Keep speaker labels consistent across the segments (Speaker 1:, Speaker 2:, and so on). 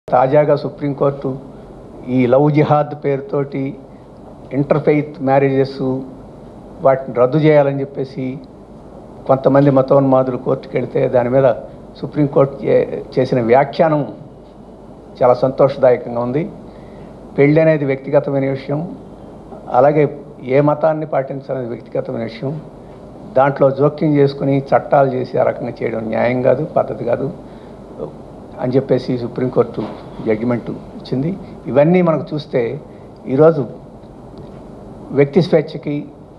Speaker 1: తాజాగా సుప్రీంకోర్టు ఈ లవ్ జిహాద్ పేరుతోటి ఇంటర్ఫెయిత్ మ్యారేజెస్ వాటిని రద్దు చేయాలని చెప్పేసి కొంతమంది మతోన్మాదులు కోర్టుకు వెళితే దాని మీద సుప్రీంకోర్టు చే- చేసిన వ్యాఖ్యానం చాలా సంతోషదాయకంగా ఉంది పెళ్ళి అనేది వ్యక్తిగతమైన విషయం అలాగే ఏ మతాన్ని పాటించాలనేది వ్యక్తిగతమైన విషయం దాంట్లో జోక్యం చేసుకుని చట్టాలు చేసి ఆ రకంగా చేయడం న్యాయం కాదు పద్ధతి కాదు అని చెప్పేసి సుప్రీంకోర్టు జడ్జిమెంట్ ఇచ్చింది ఇవన్నీ మనకు చూస్తే ఈరోజు వ్యక్తి స్వేచ్ఛకి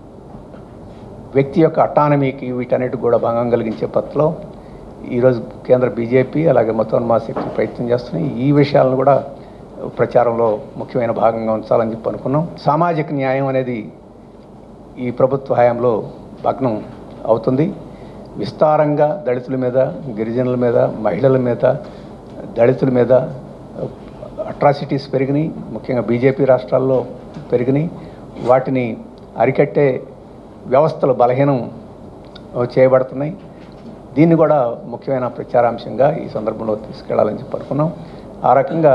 Speaker 1: వ్యక్తి యొక్క అటానమీకి వీటన్నిటి కూడా భంగం కలిగించే పద్ధతిలో ఈరోజు కేంద్ర బీజేపీ అలాగే మతోన్మాద శక్తులు ప్రయత్నం చేస్తున్నాయి ఈ విషయాలను కూడా ప్రచారంలో ముఖ్యమైన భాగంగా ఉంచాలని చెప్పి అనుకున్నాం సామాజిక న్యాయం అనేది ఈ ప్రభుత్వ హయాంలో భగ్నం అవుతుంది విస్తారంగా దళితుల మీద గిరిజనుల మీద మహిళల మీద దళితుల మీద అట్రాసిటీస్ పెరిగినాయి ముఖ్యంగా బీజేపీ రాష్ట్రాల్లో పెరిగినాయి వాటిని అరికట్టే వ్యవస్థలు బలహీనం చేయబడుతున్నాయి దీన్ని కూడా ముఖ్యమైన ప్రచారాంశంగా ఈ సందర్భంలో తీసుకెళ్లాలని చెప్పి అనుకున్నాం ఆ రకంగా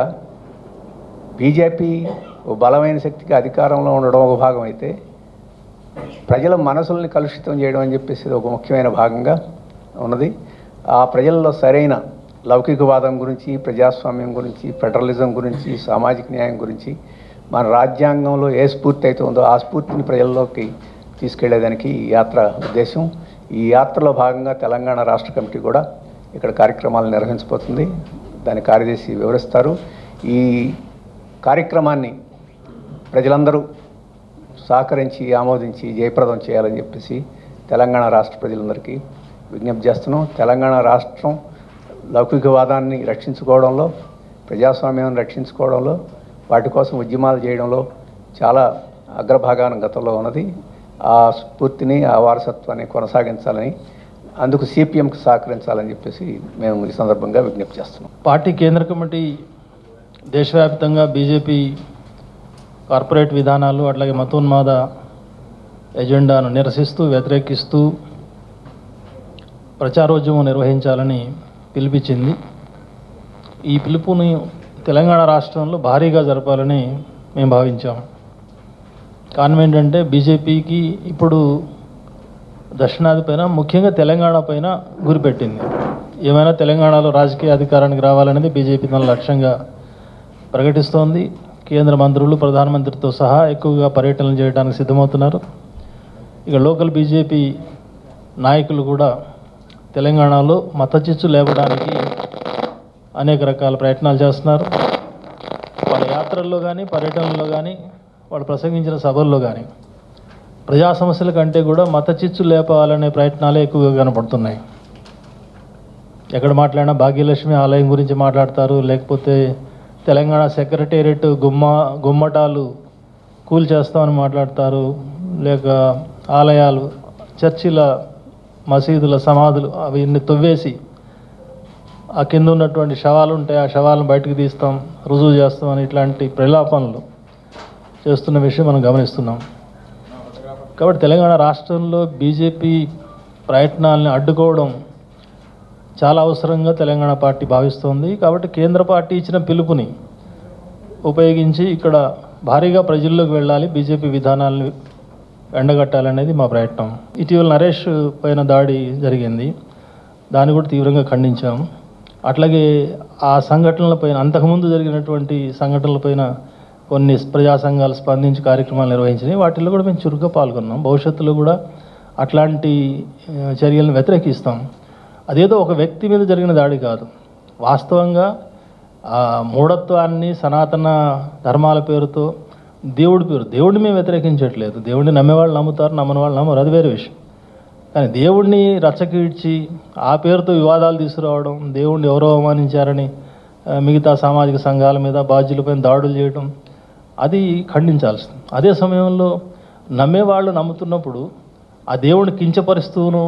Speaker 1: బీజేపీ ఓ బలమైన శక్తికి అధికారంలో ఉండడం ఒక భాగం అయితే ప్రజల మనసుల్ని కలుషితం చేయడం అని చెప్పేసి ఇది ఒక ముఖ్యమైన భాగంగా ఉన్నది ఆ ప్రజల్లో సరైన లౌకికవాదం గురించి ప్రజాస్వామ్యం గురించి ఫెడరలిజం గురించి సామాజిక న్యాయం గురించి మన రాజ్యాంగంలో ఏ స్ఫూర్తి అయితే ఉందో ఆ స్ఫూర్తిని ప్రజల్లోకి తీసుకెళ్లేదానికి ఈ యాత్ర ఉద్దేశం ఈ యాత్రలో భాగంగా తెలంగాణ రాష్ట్ర కమిటీ కూడా ఇక్కడ కార్యక్రమాలు నిర్వహించబోతుంది దాని కార్యదర్శి వివరిస్తారు ఈ కార్యక్రమాన్ని ప్రజలందరూ సహకరించి ఆమోదించి జయప్రదం చేయాలని చెప్పేసి తెలంగాణ రాష్ట్ర ప్రజలందరికీ విజ్ఞప్తి చేస్తున్నాం తెలంగాణ రాష్ట్రం లౌకికవాదాన్ని రక్షించుకోవడంలో ప్రజాస్వామ్యాన్ని రక్షించుకోవడంలో వాటి కోసం ఉద్యమాలు చేయడంలో చాలా అగ్రభాగాన గతంలో ఉన్నది ఆ స్ఫూర్తిని ఆ వారసత్వాన్ని కొనసాగించాలని అందుకు సిపిఎంకి సహకరించాలని చెప్పేసి మేము ఈ సందర్భంగా విజ్ఞప్తి చేస్తున్నాం
Speaker 2: పార్టీ కేంద్ర కమిటీ దేశవ్యాప్తంగా బీజేపీ కార్పొరేట్ విధానాలు అట్లాగే మతోన్మాద ఎజెండాను నిరసిస్తూ వ్యతిరేకిస్తూ ప్రచారోద్యమం నిర్వహించాలని పిలిపించింది ఈ పిలుపుని తెలంగాణ రాష్ట్రంలో భారీగా జరపాలని మేము భావించాము కారణం ఏంటంటే బీజేపీకి ఇప్పుడు దక్షిణాది పైన ముఖ్యంగా తెలంగాణ పైన గురిపెట్టింది ఏమైనా తెలంగాణలో రాజకీయ అధికారానికి రావాలనేది బీజేపీ తన లక్ష్యంగా ప్రకటిస్తోంది కేంద్ర మంత్రులు ప్రధానమంత్రితో సహా ఎక్కువగా పర్యటనలు చేయడానికి సిద్ధమవుతున్నారు ఇక లోకల్ బీజేపీ నాయకులు కూడా తెలంగాణలో మత చిచ్చు లేపడానికి అనేక రకాల ప్రయత్నాలు చేస్తున్నారు వాళ్ళ యాత్రల్లో కానీ పర్యటనల్లో కానీ వాళ్ళు ప్రసంగించిన సభల్లో కానీ ప్రజా సమస్యల కంటే కూడా మత చిచ్చు లేపాలనే ప్రయత్నాలే ఎక్కువగా కనపడుతున్నాయి ఎక్కడ మాట్లాడినా భాగ్యలక్ష్మి ఆలయం గురించి మాట్లాడతారు లేకపోతే తెలంగాణ సెక్రటేరియట్ గుమ్మ గుమ్మటాలు కూల్ చేస్తామని మాట్లాడతారు లేక ఆలయాలు చర్చిల మసీదుల సమాధులు అవి ఇన్ని తవ్వేసి ఆ కింద ఉన్నటువంటి శవాలు ఉంటాయి ఆ శవాలను బయటకు తీస్తాం రుజువు చేస్తాం అని ఇట్లాంటి ప్రలాపనలు చేస్తున్న విషయం మనం గమనిస్తున్నాం కాబట్టి తెలంగాణ రాష్ట్రంలో బీజేపీ ప్రయత్నాలను అడ్డుకోవడం చాలా అవసరంగా తెలంగాణ పార్టీ భావిస్తోంది కాబట్టి కేంద్ర పార్టీ ఇచ్చిన పిలుపుని ఉపయోగించి ఇక్కడ భారీగా ప్రజల్లోకి వెళ్ళాలి బీజేపీ విధానాలను ఎండగట్టాలనేది మా ప్రయత్నం ఇటీవల నరేష్ పైన దాడి జరిగింది దాన్ని కూడా తీవ్రంగా ఖండించాం అట్లాగే ఆ సంఘటనలపైన అంతకుముందు జరిగినటువంటి సంఘటనలపైన కొన్ని ప్రజా సంఘాలు స్పందించి కార్యక్రమాలు నిర్వహించినాయి వాటిల్లో కూడా మేము చురుగ్గా పాల్గొన్నాం భవిష్యత్తులో కూడా అట్లాంటి ఆ, చర్యలను వ్యతిరేకిస్తాం అదేదో ఒక వ్యక్తి మీద జరిగిన దాడి కాదు వాస్తవంగా ఆ మూఢత్వాన్ని సనాతన ధర్మాల పేరుతో దేవుడి పేరు దేవుడిని మేము వ్యతిరేకించట్లేదు దేవుడిని నమ్మేవాళ్ళు నమ్ముతారు నమ్మని వాళ్ళు నమ్మరు అది వేరే విషయం కానీ దేవుడిని రచ్చకీడ్చి ఆ పేరుతో వివాదాలు తీసుకురావడం దేవుడిని ఎవరో అవమానించారని ఆ, మిగతా సామాజిక సంఘాల మీద బాధ్యులపై దాడులు చేయడం అది ఖండించాల్సింది అదే సమయంలో నమ్మేవాళ్ళు నమ్ముతున్నప్పుడు ఆ దేవుడిని కించపరుస్తూను